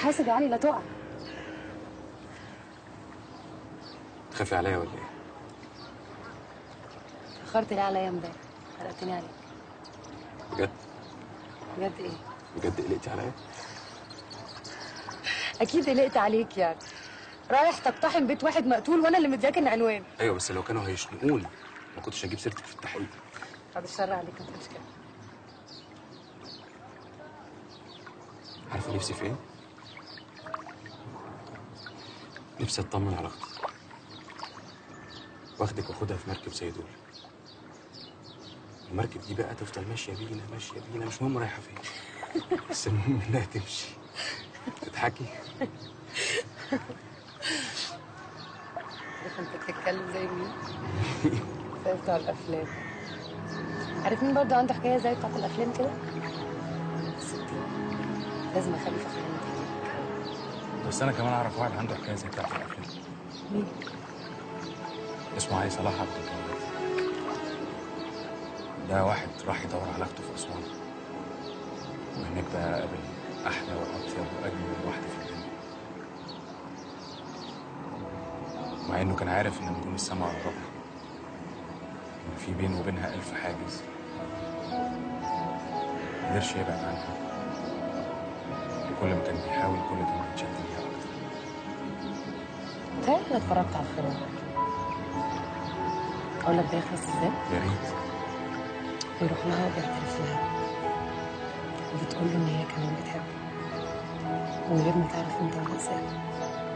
حاسب يا علي لا تقع تخافي عليا ولا ايه؟ اخرت ليه عليا امبارح قلقتني عليك بجد بجد ايه بجد قلقتي عليا؟ اكيد قلقت عليك يعني رايح تقتحم بيت واحد مقتول وانا اللي مدياك العنوان ايوه بس لو كانوا هيشنقوني ما كنتش هجيب سيرتك في التحقيق بعد الشر عليك ما تقولش كده عارفه نفسي في ايه؟ نفسي اطمن على اختي واخدك واخدها في مركب زي دول المركب دي بقى تفضل ماشيه بينا ماشيه بينا مش مهم رايحه فين بس المهم انها تمشي تضحكي عارف انت بتتكلم زي مين زي بتوع الافلام عارف مين برضه عنده حكايه زي بتاعت الافلام كده ستين لازم اخلي في افلام دي بس انا كمان اعرف واحد عنده حكايه زي بتاعت الافلام مين اسمه علي صلاح عبد الجواد ده واحد راح يدور على اخته في اسوان وهناك بقى قابل احلى واطيب واجمل واحده في الدنيا مع انه كان عارف ان نجوم السماء قربنا ان في بينه وبينها الف حاجز مقدرش يبعد عنها وكل ما كان بيحاول كل ده ما يتشد ليها اكتر تخيل انا اتفرجت على الفيلم اقول لك ده يخلص ازاي يا ريت بيروح لها وبيعترف لها وبتقول له ان هي كمان بتحبه من غير ما تعرف انت ولا ازاي